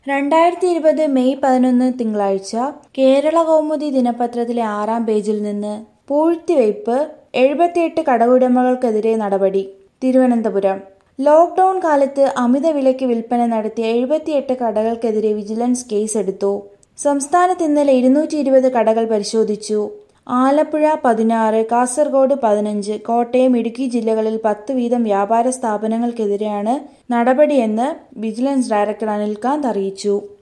രണ്ടായിരത്തി ഇരുപത് മെയ് പതിനൊന്ന് തിങ്കളാഴ്ച കേരള കൗമുദി ദിനപത്രത്തിലെ ആറാം പേജിൽ നിന്ന് പൂഴ്ത്തിവയ്പ് എഴുപത്തിയെട്ട് കടയുടമകൾക്കെതിരെ നടപടി തിരുവനന്തപുരം ലോക്ഡൌൺ കാലത്ത് അമിത വിലയ്ക്ക് വിൽപ്പന നടത്തിയ എഴുപത്തിയെട്ട് കടകൾക്കെതിരെ വിജിലൻസ് കേസെടുത്തു സംസ്ഥാനത്ത് ഇന്നലെ ഇരുന്നൂറ്റി ഇരുപത് കടകൾ പരിശോധിച്ചു ആലപ്പുഴ പതിനാറ് കാസർഗോഡ് പതിനഞ്ച് കോട്ടയം ഇടുക്കി ജില്ലകളിൽ പത്ത് വീതം വ്യാപാര സ്ഥാപനങ്ങൾക്കെതിരെയാണ് നടപടിയെന്ന് വിജിലൻസ് ഡയറക്ടർ അനിൽകാന്ത് അറിയിച്ചു